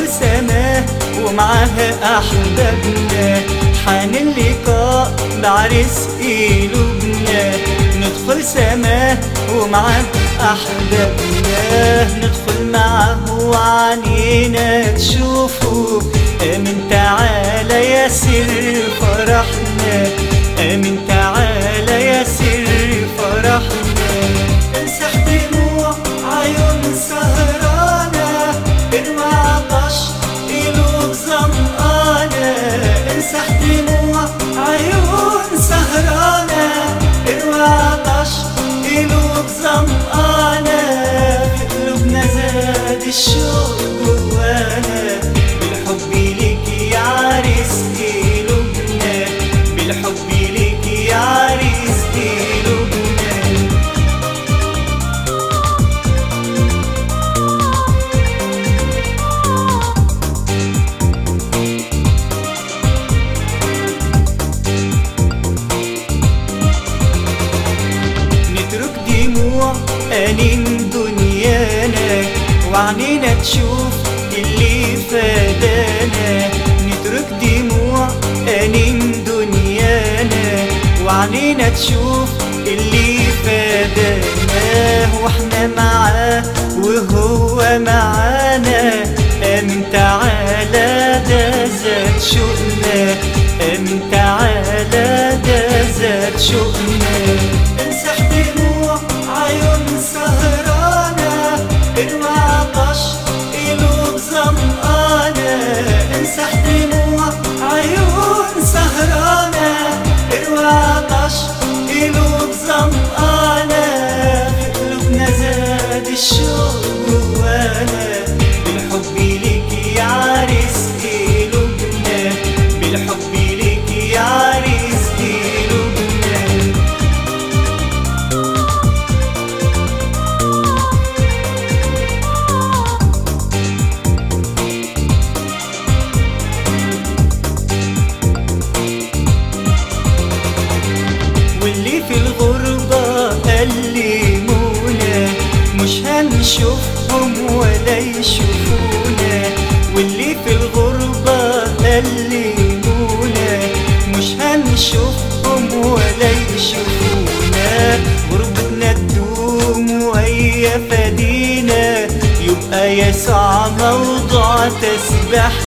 ندخل سماه ومعاها أحبابنا حان اللقاء بعرس قلوبنا ندخل سماه ومعاه أحبابنا ندخل معاه وعنينا تشوفه آمن تعالى يا سر فرحنا آمن تعالى يا سر فرحنا امسح دموع عيون سهرانة ارمى عطش قلوب ظمآنة امسح دموع عيون سهرانة ارمى عطش قلوب ظمآنة في قلوبنا زاد الشوق جوانا بالحب ليك يا عريس قلوبنا بالحب ليك يا عريس قلوبنا نترك دموع أنين دنيانا وعنينا تشوف اللي فدانا نترك دموع أنين دنيانا وعنينا تشوف اللي فدانا واحنا معاه وهو معانا آمن تعالى ده زاد شوقنا آمن تعالى ده زاد شوقنا امسح دموع عيون سهرانة ارمى عطش قلوب ظمآنة امسح دموع عيون سهرانة ارمى عطش قلوب ظمآنة في قلوبنا زاد الشوق جوانا بالحب ليك يا عريس قلوبنا بالحب ليك يا عريس قلوبنا واللي في الغربة قلمونا مش هنشوفهم ولا يشوفونا واللي في الغربة قلمونا مش هنشوفهم ولا يشوفونا غربتنا تدوم وهي فدينا يبقى يسوع موضوع تسبح